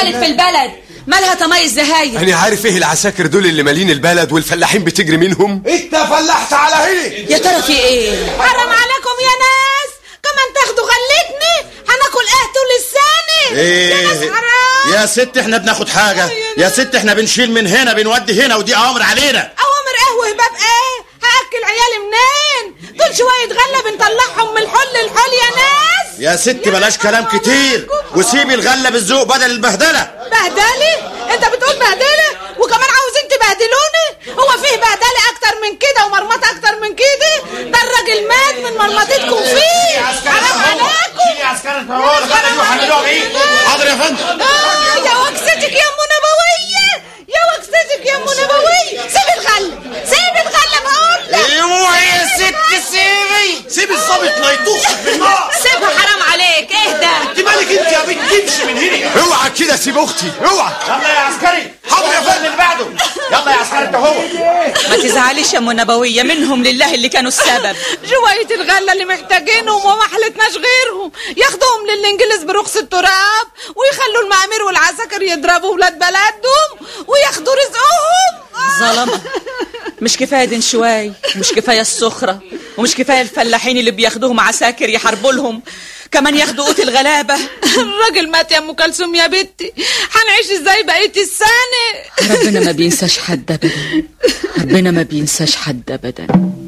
دخلت في البلد مالها تميز زهاير انا عارف ايه العساكر دول اللي مالين البلد والفلاحين بتجري منهم انت فلحت على هنا يا ترى في ايه حرام عليكم يا ناس كمان تاخدوا غلتني هناكل ايه طول السنه يا ناس ايه حرام يا ست احنا بناخد حاجة يا ست احنا بنشيل من هنا بنودي هنا ودي اوامر علينا اوامر ايه وهباب ايه هاكل عيالي منين دول شويه غله بنطلعهم من الحل للحل يا ناس يا ست بلاش كلام كتير وسيبي الغلة بالذوق بدل البهدلة بهدلي انت بتقول بهدله وكمان عاوزين تبهدلوني هو فيه بهدله اكتر من كده ومرمطه اكتر من كده ده الراجل مات من مرمطتكم فيه حرام عليكم حاضر يا فندم آه يا وكستك يا ام نبويه يا وكستك يا ام نبويه سيب الغله سيب الغله بقول لك اوعي يا ست سيبي سيب الظابط لا يطوخك بالنار سيبها حرام عليك اهدى انت مالك انت يا بنت تمشي من هنا اوعى كده سيب اختي اوعى يلا يا عسكري حاضر يا فندم اللي بعده يلا يا عسكري انت هو ما تزعليش يا ام نبويه منهم لله اللي كانوا السبب شوية الغلة اللي محتاجينهم وما حلتناش غيرهم ياخدوهم للإنجليز برخص التراب ويخلوا المعامير والعساكر يضربوا ولاد بلدهم وياخدوا رزقهم ظلمة مش كفايه دين شواي مش كفايه السخره ومش كفايه الفلاحين اللي بياخدوهم عساكر يحاربوا لهم كمان ياخدوا قوت الغلابه الراجل مات يا ام كلثوم يا بنتي هنعيش ازاي بقية السنة ربنا ما بينساش حد ابدا ربنا ما بينساش حد ابدا